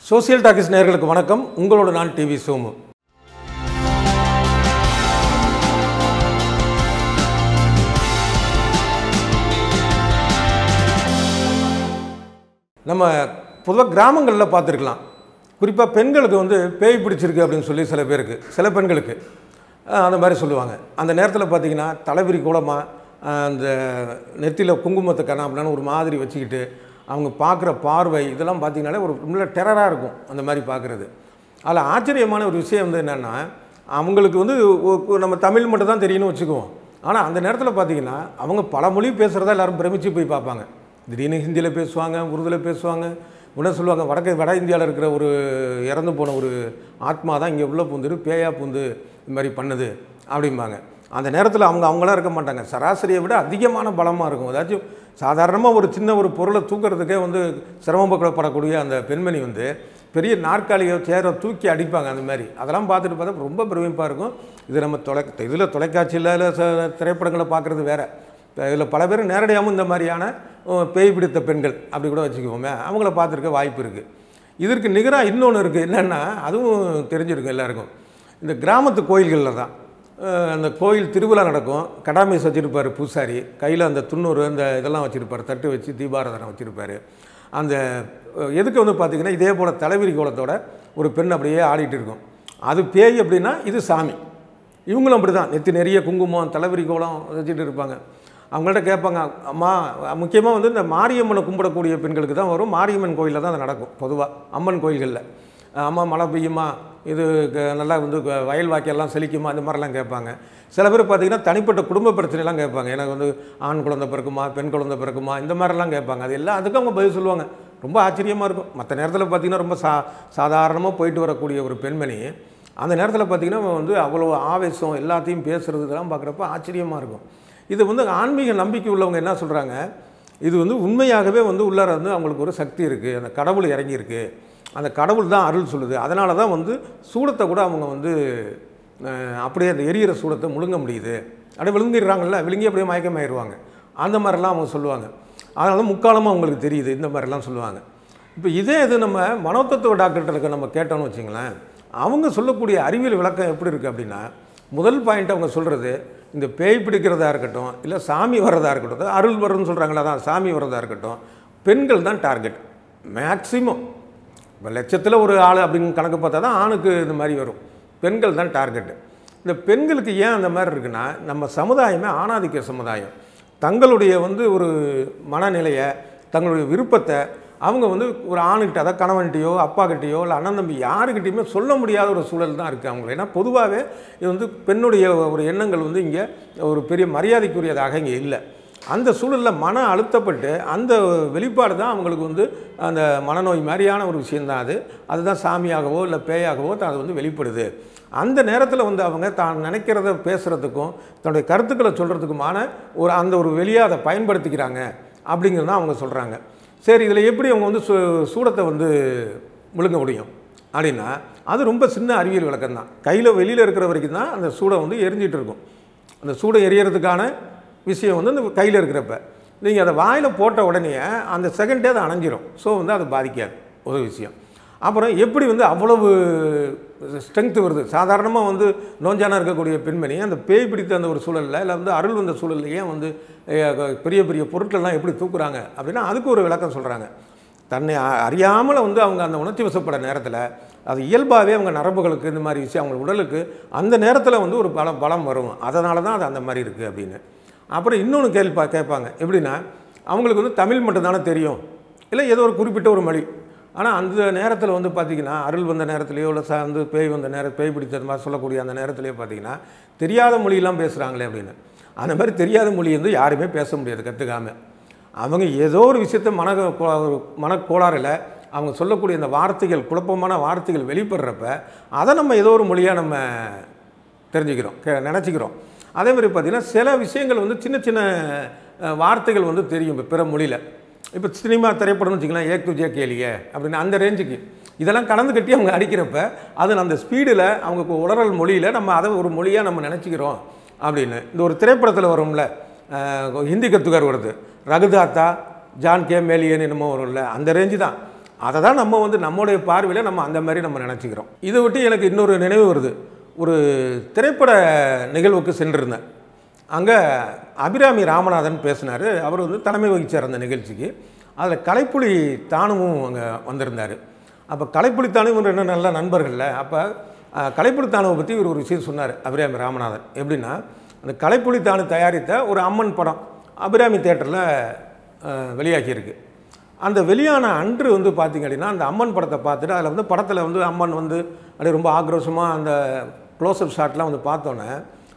social talkies நேயர்களுக்கு வணக்கம் உங்களோட நான் டிவி சோமு நம்ம பொதுவாக கிராமங்களில் பார்த்துருக்கலாம் குறிப்பாக பெண்களுக்கு வந்து பேய் பிடிச்சிருக்கு அப்படின்னு சொல்லி சில பேருக்கு சில பெண்களுக்கு அஹ், அந்த மாதிரி சொல்லுவாங்க அந்த நேரத்தில் பார்த்தீங்கன்னா தலைவிரி கூலமாக அந்த நெத்தியில் குங்குமத்தை கண்ணாப்பினான்னு ஒரு மாதிரி வச்சுக்கிட்டு அவங்க பார்க்குற பார்வை இதெல்லாம் பார்த்தீங்கன்னாலே ஒரு உள்ள டெரராக இருக்கும் அந்த மாதிரி பார்க்குறது அதில் ஆச்சரியமான ஒரு விஷயம் வந்து என்னென்னா அவங்களுக்கு வந்து ஒ- ஒ- நம்ம தமிழ் மட்டும் தான் தெரியும்னு வச்சுக்குவோம் ஆனால் அந்த நேரத்தில் பார்த்தீங்கன்னா அவங்க பல மொழி பேசுகிறதா எல்லாரும் பிரமிச்சு போய் பார்ப்பாங்க திடீர்னு ஹிந்தியில் பேசுவாங்க உருதுல பேசுவாங்க உடனே சொல்லுவாங்க வடக்கு வட இந்தியாவில் இருக்கிற ஒரு இறந்து போன ஒரு ஆத்மா தான் இங்கே உள்ளே பூந்துரு பேயா பூந்து இது மாதிரி பண்ணுது அப்படிம்பாங்க அந்த நேரத்தில் அவங்க அவங்களாம் இருக்க மாட்டாங்க சராசரியை விட அதிகமான பலமாக இருக்கும் ஏதாச்சும் சாதாரணமாக ஒரு சின்ன ஒரு பொருளை தூக்கிறதுக்கே வந்து சிரமப்படக்கூடிய அந்த பெண்மணி வந்து பெரிய நாற்காலியோ சேரோ தூக்கி அடிப்பாங்க அந்த மாதிரி அதெல்லாம் பார்த்துட்டு பார்த்தா ரொம்ப பிரமிப்பாக இருக்கும் இது நம்ம தொலை இதில் தொலைக்காட்சியில் இல்லை ச- திரைப்படங்களை பார்க்குறது வேற இதில் பல பேர் நேரடியாகவும் இந்த மாதிரியான அஹ், பேய் பிடித்த பெண்கள் அப்படி கூட வச்சுக்குவோமே அவங்கள பார்த்துருக்க வாய்ப்பு இருக்குது இதற்கு நிகராக இன்னொன்று இருக்குது என்னென்னா அதுவும் தெரிஞ்சிருக்கும் எல்லாருக்கும் இந்த கிராமத்து கோயில்களில் தான் அஹ், அந்த கோயில் திருவிழா நடக்கும் கடாமீஸ் வச்சுருப்பார் பூசாரி கையில் அந்த துண்ணூறு அந்த இதெல்லாம் வச்சுருப்பார் தட்டு வச்சு தீபாராதனை வச்சுருப்பார் அந்த அஹ், எதுக்கு வந்து பார்த்திங்கன்னா இதே போல் தலைவிரி கோலத்தோட ஒரு பெண் அப்படியே ஆடிட்டு இருக்கும் அது பேய் அப்படின்னா இது சாமி இவங்களும் அப்படி தான் நெத்தி நிறைய குங்குமம் தலைவிரி கோலம் வச்சுட்டு இருப்பாங்க அவங்கள்ட்ட கேட்பாங்க அம்மா முக்கியமாக வந்து இந்த மாரியம்மனை கும்பிடக்கூடிய பெண்களுக்கு தான் வரும் மாரியம்மன் கோயிலில் தான் அது நடக்கும் பொதுவாக அம்மன் கோயில்களில் அம்மா மழை பெய்யுமா இது க- நல்லா வந்து க- வயல் வாக்கியெல்லாம் செழிக்குமா இந்த மாதிரிலாம் கேட்பாங்க சில பேர் பார்த்தீங்கன்னா தனிப்பட்ட குடும்ப பிரச்சனைலாம் கேட்பாங்க எனக்கு வந்து ஆண் குழந்தை பிறக்குமா பெண் குழந்தை பிறக்குமா இந்த மாதிரிலாம் கேட்பாங்க அது எல்லாம் அதுக்கும் அவங்க பதில் சொல்லுவாங்க ரொம்ப ஆச்சரியமாக இருக்கும் மற்ற நேரத்தில் பார்த்தீங்கன்னா ரொம்ப சா சாதாரணமாக போயிட்டு வரக்கூடிய ஒரு பெண்மணி அந்த நேரத்தில் பார்த்தீங்கன்னா வந்து அவ்வளோ ஆவேசம் எல்லாத்தையும் பேசுறது இதெல்லாம் பார்க்குறப்ப ஆச்சரியமாக இருக்கும் இது வந்து ஆன்மீக நம்பிக்கை உள்ளவங்க என்ன சொல்கிறாங்க இது வந்து உண்மையாகவே வந்து உள்ளார வந்து அவங்களுக்கு ஒரு சக்தி இருக்குது அந்த கடவுள் இறங்கியிருக்கு அந்த கடவுள் தான் அருள் சொல்லுது அதனால தான் வந்து சூடத்தை கூட அவங்க வந்து அஹ், அப்படியே அந்த எரியிற சூடத்தை முழுங்க முடியுது அப்படியே விழுங்கிடுறாங்கல்ல விழுங்கி அப்படியே மயக்கமாயிருவாங்க அந்த மாதிரிலாம் அவங்க சொல்லுவாங்க அதனால தான் முக்காலமாக அவங்களுக்கு தெரியுது இந்த மாதிரிலாம் சொல்லுவாங்க இப்போ இதே இது நம்ம மனோதத்துவ டாக்டர்கிட்ட நம்ம கேட்டோம்னு வச்சுங்களேன் அவங்க சொல்லக்கூடிய அறிவியல் விளக்கம் எப்படி இருக்குது அப்படின்னா முதல் பாயிண்ட் அவங்க சொல்கிறது இந்த பேய் பிடிக்கிறதா இருக்கட்டும் இல்லை சாமி வர்றதா இருக்கட்டும் அருள் வரும்னு சொல்கிறாங்களா தான் சாமி வர்றதா இருக்கட்டும் பெண்கள் தான் டார்கெட் மேக்ஸிமம் இப்போ லட்சத்தில் ஒரு ஆள் அப்படின்னு கணக்கு பார்த்தா தான் ஆணுக்கு இந்த மாதிரி வரும் பெண்கள் தான் டார்கெட்டு இந்த பெண்களுக்கு ஏன் அந்த மாதிரி இருக்குன்னா நம்ம சமுதாயமே ஆணாதிக்க சமுதாயம் தங்களுடைய வந்து ஒரு மனநிலையை தங்களுடைய விருப்பத்தை அவங்க வந்து ஒரு ஆணுகிட்ட அதாவது கணவன்கிட்டயோ அப்பாக்கிட்டேயோ இல்லை அண்ணன் தம்பி யாருக்கிட்டையுமே சொல்ல முடியாத ஒரு சூழல் தான் இருக்குது அவங்களுக்கு ஏன்னா பொதுவாகவே இது வந்து பெண்ணுடைய ஒரு எண்ணங்கள் வந்து இங்கே ஒரு பெரிய மரியாதைக்குரியதாக இங்கே இல்லை அந்த சூழலில் மன அழுத்தப்பட்டு அந்த வெளிப்பாடு தான் அவங்களுக்கு வந்து அந்த மனநோய் மாதிரியான ஒரு விஷயந்தான் அது அதுதான் சாமியாகவோ இல்லை பேயாகவோ தான் அது வந்து வெளிப்படுது அந்த நேரத்தில் வந்து அவங்க தான் நினைக்கிறத பேசுகிறதுக்கும் தன்னுடைய கருத்துக்களை சொல்கிறதுக்குமான ஒரு அந்த ஒரு வெளியாக அதை பயன்படுத்திக்கிறாங்க அப்படிங்கிறது தான் அவங்க சொல்கிறாங்க சரி இதில் எப்படி அவங்க வந்து சூ சூடத்தை வந்து முழுங்க முடியும் அப்படின்னா அது ரொம்ப சின்ன அறிவியல் விளக்கம் தான் கையில் வெளியில் இருக்கிற வரைக்கும் தான் அந்த சூடை வந்து எரிஞ்சிட்டு இருக்கும் அந்த சூடை எரியறதுக்கான விஷயம் வந்து அந்த கையில் இருக்கிறப்ப நீங்கள் அதை வாயில் போட்ட உடனே அந்த செகண்டே அது அணைஞ்சிரும் ஸோ வந்து அது பாதிக்காது ஒரு விஷயம் அப்புறம் எப்படி வந்து அவ்வளவு ஸ்ட்ரென்த்து வருது சாதாரணமாக வந்து நோஞ்சானா இருக்கக்கூடிய பெண்மணி அந்த பேய் பிடித்த அந்த ஒரு சூழலில் இல்லை வந்து அருள் வந்த சூழல்ல ஏன் வந்து அஹ், பெரிய பெரிய பொருட்கள்லாம் எப்படி தூக்குறாங்க அப்படின்னா அதுக்கு ஒரு விளக்கம் சொல்கிறாங்க தன்னை அ- அறியாமல் வந்து அவங்க அந்த உணர்ச்சி வசப்பட நேரத்தில் அது இயல்பாகவே அவங்க நரம்புகளுக்கு இந்த மாதிரி விஷயம் அவங்க உடலுக்கு அந்த நேரத்தில் வந்து ஒரு பலம் பலம் வரும் அதனால தான் அது அந்த மாதிரி இருக்குது அப்படின்னு அப்புறம் இன்னொன்று கேள்வி கேட்பாங்க எப்படின்னா அவங்களுக்கு வந்து தமிழ் மட்டும்தானே தெரியும் இல்லை ஏதோ ஒரு குறிப்பிட்ட ஒரு மொழி ஆனால் அந்த நேரத்தில் வந்து பார்த்திங்கன்னா அருள் வந்த நேரத்துலையோ இல்லை சா வந்து பேய் வந்த நேரம் பேய் பிடிச்சது மாதிரி சொல்லக்கூடிய அந்த நேரத்துலையோ பார்த்தீங்கன்னா தெரியாத மொழியெல்லாம் பேசுகிறாங்களே அப்படின்னு அந்த மாதிரி தெரியாத மொழி வந்து யாருமே பேச முடியாது கற்றுக்காமல் அவங்க ஏதோ ஒரு விஷயத்த மன கோ- ஒரு மனக்கோளாறில் அவங்க சொல்லக்கூடிய அந்த வார்த்தைகள் குழப்பமான வார்த்தைகள் வெளிப்படுறப்ப அதை நம்ம ஏதோ ஒரு மொழியாக நம்ம தெரிஞ்சுக்கிறோம் கே நினச்சிக்கிறோம் அதே மாதிரி பார்த்திங்கன்னா சில விஷயங்கள் வந்து சின்ன சின்ன அஹ், வார்த்தைகள் வந்து தெரியும் இப்போ பிற மொழியில் இப்போ சினிமா திரைப்படம்னு வச்சுக்கலாம் ஏ டு ஜே கேளிய அப்படின்னு அந்த ரேஞ்சுக்கு இதெல்லாம் கலந்து கட்டி அவங்க அடிக்கிறப்ப அது அந்த ஸ்பீடில் அவங்க கு- உளறல் மொழியில் நம்ம அதை ஒரு மொழியாக நம்ம நினச்சிக்கிறோம் அப்படின்னு இந்த ஒரு திரைப்படத்தில் வரும்ல அஹ், ஹிந்தி கத்துக்கார் வருது ரகுதாத்தா ஜான் கே மேலியன் என்னமோ வரும்ல அந்த ரேஞ்சு தான் அதை தான் நம்ம வந்து நம்மளுடைய பார்வையில் நம்ம அந்த மாதிரி நம்ம நினச்சிக்கிறோம் இதை விட்டு எனக்கு இன்னொரு நினைவு வருது ஒரு திரைப்பட நிகழ்வுக்கு சென்றிருந்தேன் அங்கே அபிராமி ராமநாதன் பேசினார் அவர் வந்து தலைமை வகிச்சார் அந்த நிகழ்ச்சிக்கு அதில் கலைப்புலி தானுவும் அங்கே வந்திருந்தார் அப்போ கலைப்புலி தானும் ரெண்டு நல்ல நண்பர்கள்ல அப்போ அஹ், கலைப்புலி தானுவை பற்றி இவர் ஒரு விஷயம் சொன்னார் அபிராமி ராமநாதன் எப்படின்னா அந்த கலைப்புலி தானு தயாரித்த ஒரு அம்மன் படம் அபிராமி தேட்டரில் வெளியாகியிருக்கு அந்த வெளியான அன்று வந்து பார்த்திங்க அப்படின்னா அந்த அம்மன் படத்தை பார்த்துட்டு அதில் வந்து படத்தில் வந்து அம்மன் வந்து அப்படியே ரொம்ப ஆக்ரோஷமாக அந்த க்ளோஸ்அப் ஷாட்லாம் வந்து பார்த்தோன்னே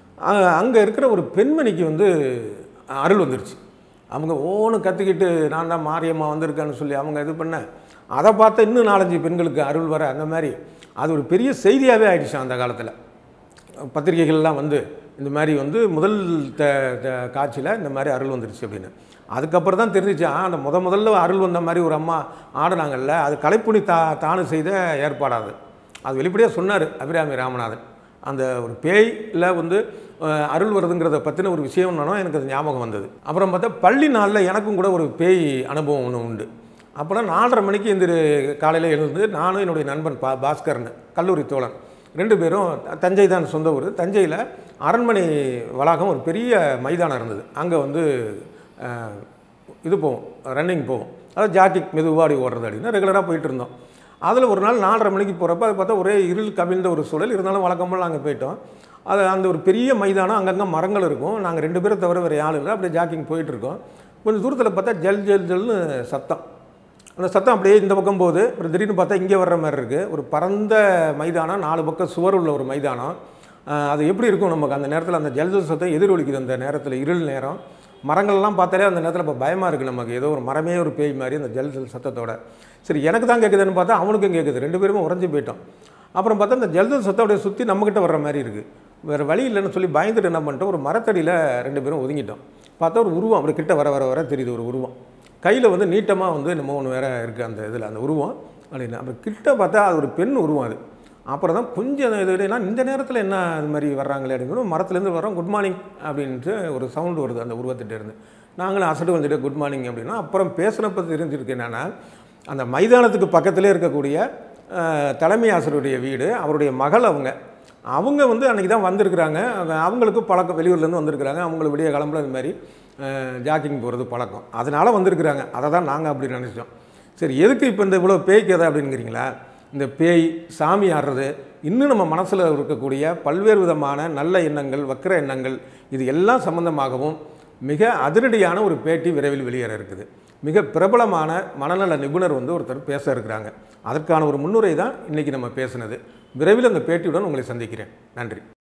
அங்கே இருக்கிற ஒரு பெண்மணிக்கு வந்து அருள் வந்துருச்சு அவங்க ஓன்னு கத்திக்கிட்டு நான் தான் மாரியம்மா வந்திருக்கேன்னு சொல்லி அவங்க இது பண்ண அதை பார்த்தா இன்னும் நாலஞ்சு பெண்களுக்கு அருள் வர அந்த மாதிரி அது ஒரு பெரிய செய்தியாகவே ஆயிடுச்சு அந்த காலத்தில் பத்திரிகைகள்லாம் வந்து இந்த மாதிரி வந்து முதல் த த- காட்சியில் இந்த மாதிரி அருள் வந்துருச்சு அப்படின்னு அதுக்கப்புறம் தான் தெரிஞ்சிச்சு ஆ, அந்த முத முதல்ல அருள் வந்த மாதிரி ஒரு அம்மா ஆடினாங்கல்ல அது கலைப்புணி தா தானு செய்த ஏற்பாடாது அது வெளிப்படையாக சொன்னார் அபிராமி ராமநாதன் அந்த ஒரு பேயில் வந்து அஹ், அருள் வருதுங்கிறத பற்றின ஒரு விஷயம் என்னன்னா எனக்கு அது ஞாபகம் வந்தது அப்புறம் பார்த்தா பள்ளி நாளில் எனக்கும் கூட ஒரு பேய் அனுபவம் ஒன்று உண்டு அப்போலாம் நாலரை மணிக்கு இந்த காலையில் எழுந்து நானும் என்னுடைய நண்பன் பா பாஸ்கர்னு கல்லூரி தோழன் ரெண்டு பேரும் த- தஞ்சை தான் சொந்த ஊர் தஞ்சையில் அரண்மனை வளாகம் ஒரு பெரிய மைதானம் இருந்தது அங்கே வந்து அஹ், இது போவோம் ரன்னிங் போவோம் அதாவது ஜாக்கிங் மெதுவாடி ஓடுறது அப்படின்னு ரெகுலராக போயிட்டு இருந்தோம் அதில் ஒரு நாள் நாலரை மணிக்கு போகிறப்ப அது பார்த்தா ஒரே இருள் கவிழ்ந்த ஒரு சூழல் இருந்தாலும் வழக்கம் போல் நாங்கள் போயிட்டோம் அது அந்த ஒரு பெரிய மைதானம் அங்கங்கே மரங்கள் இருக்கும் நாங்கள் ரெண்டு பேரை தவிர வேறு யாரும் இல்லை அப்படியே ஜாக்கிங் போயிட்டு இருக்கோம் கொஞ்சம் தூரத்தில் பார்த்தா ஜல் ஜல் ஜல்னு சத்தம் அந்த சத்தம் அப்படியே இந்த பக்கம் போகுது அப்புறம் திடீர்னு பார்த்தா இங்கே வர்ற மாதிரி இருக்குது ஒரு பரந்த மைதானம் நாலு பக்கம் சுவர் உள்ள ஒரு மைதானம் ஆஹ் அது எப்படி இருக்கும் நமக்கு அந்த நேரத்தில் அந்த ஜல்ஜல் சத்தம் எதிரொலிக்குது அந்த நேரத்தில் இருள் நேரம் மரங்கள்லாம் பார்த்தாலே அந்த நேரத்தில் இப்போ பயமாக இருக்குது நமக்கு ஏதோ ஒரு மரமே ஒரு பேய் மாதிரி அந்த ஜல்ஜல் சத்தத்தோட சரி எனக்கு தான் கேட்குதுன்னு பார்த்தா அவனுக்கும் கேட்குது ரெண்டு பேருமே உறைஞ்சி போயிட்டோம் அப்புறம் பார்த்தா அந்த ஜல்ஜல் சத்தம் அப்படியே சுற்றி நம்மக்கிட்ட வர்ற மாதிரி இருக்குது வேறு வழி இல்லைன்னு சொல்லி பயந்துட்டு என்ன பண்ணிட்டோம் ஒரு மரத்தடியில் ரெண்டு பேரும் ஒதுங்கிட்டோம் பார்த்தா ஒரு உருவம் அப்படி கிட்ட வர வர வர தெரியுது ஒரு உருவம் கையில் வந்து நீட்டமாக வந்து என்னமோ ஒன்று வேற இருக்குது அந்த இதில் அந்த உருவம் அப்படின்னு அப்புறம் கிட்ட பார்த்தா அது ஒரு பெண் உருவம் அது அப்புறம் தான் கொஞ்சம் இது இதுனா இந்த நேரத்தில் என்ன அது மாதிரி வர்றாங்களே அப்படின்னு மரத்துலேருந்து வரோம் குட் மார்னிங் அப்படின்ட்டு ஒரு சவுண்டு வருது அந்த உருவத்திட்ட இருந்து நாங்களும் அசட்டு வந்துட்டு குட் மார்னிங் அப்படின்னா அப்புறம் பேசுனப்ப தெரிஞ்சிருக்கு என்னென்னா அந்த மைதானத்துக்கு பக்கத்திலே இருக்கக்கூடிய அஹ், தலைமை ஆசிரியருடைய வீடு அவருடைய மகள் அவங்க அவங்க வந்து அன்றைக்கி தான் வந்திருக்கிறாங்க அவங்க- அவங்களுக்கும் பழக்கம் வெளியூர்லேருந்து வந்திருக்கிறாங்க அவங்களுக்கு விடிய கிளம்புல இது மாதிரி ஜாக்கிங் போகிறது பழக்கம் அதனால் வந்திருக்கிறாங்க அதை தான் நாங்கள் அப்படி நினச்சோம் சரி எதுக்கு இப்போ இந்த இவ்வளோ பேய் கதை அப்படிங்கிறீங்களா இந்த பேய் சாமி ஆடுறது இன்னும் நம்ம மனசில் இருக்கக்கூடிய பல்வேறு விதமான நல்ல எண்ணங்கள் வக்கிர எண்ணங்கள் இது எல்லாம் சம்பந்தமாகவும் மிக அதிரடியான ஒரு பேட்டி விரைவில் வெளியேற இருக்குது மிக பிரபலமான மனநல நிபுணர் வந்து ஒருத்தர் பேச இருக்கிறாங்க அதற்கான ஒரு முன்னுரை தான் இன்றைக்கி நம்ம பேசுனது விரைவில் அந்த பேட்டியுடன் உங்களை சந்திக்கிறேன் நன்றி